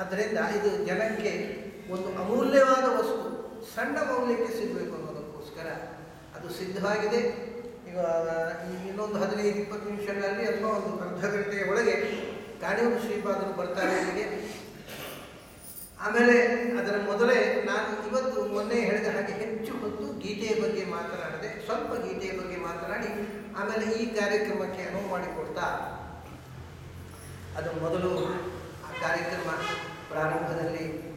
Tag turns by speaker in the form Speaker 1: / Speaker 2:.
Speaker 1: ಆದ್ದರಿಂದ ಇದು ಜನಕ್ಕೆ ಒಂದು ಅಮೂಲ್ಯವಾದ ವಸ್ತು ಸಣ್ಣ ಮೌಲ್ಯಕ್ಕೆ ಸಿಗಬೇಕು ಅನ್ನೋದಕ್ಕೋಸ್ಕರ ಅದು ಸಿದ್ಧವಾಗಿದೆ ಈಗ ಈ ಇನ್ನೊಂದು ಹದಿನೈದು ಇಪ್ಪತ್ತು ನಿಮಿಷಗಳಲ್ಲಿ ಅಥವಾ ಒಂದು ಅರ್ಧ ಗಂಟೆಯ ಒಳಗೆ ಗಾಣಿಯೂರು ಶ್ರೀಪಾದರು ಬರ್ತಾರೆ ಇಲ್ಲಿಗೆ ಆಮೇಲೆ ಅದರ ಮೊದಲೇ ನಾನು ಇವತ್ತು ಮೊನ್ನೆ ಹೇಳಿದ ಹಾಗೆ ಹೆಚ್ಚು ಹೊತ್ತು ಗೀತೆಯ ಬಗ್ಗೆ ಮಾತನಾಡದೆ ಸ್ವಲ್ಪ ಗೀತೆಯ ಬಗ್ಗೆ ಮಾತನಾಡಿ ಆಮೇಲೆ ಈ ಕಾರ್ಯಕ್ರಮಕ್ಕೆ ಅನುವು ಮಾಡಿಕೊಡ್ತಾ ಅದು ಮೊದಲು ಆ ಕಾರ್ಯಕ್ರಮ ಪ್ರಾರಂಭದಲ್ಲಿ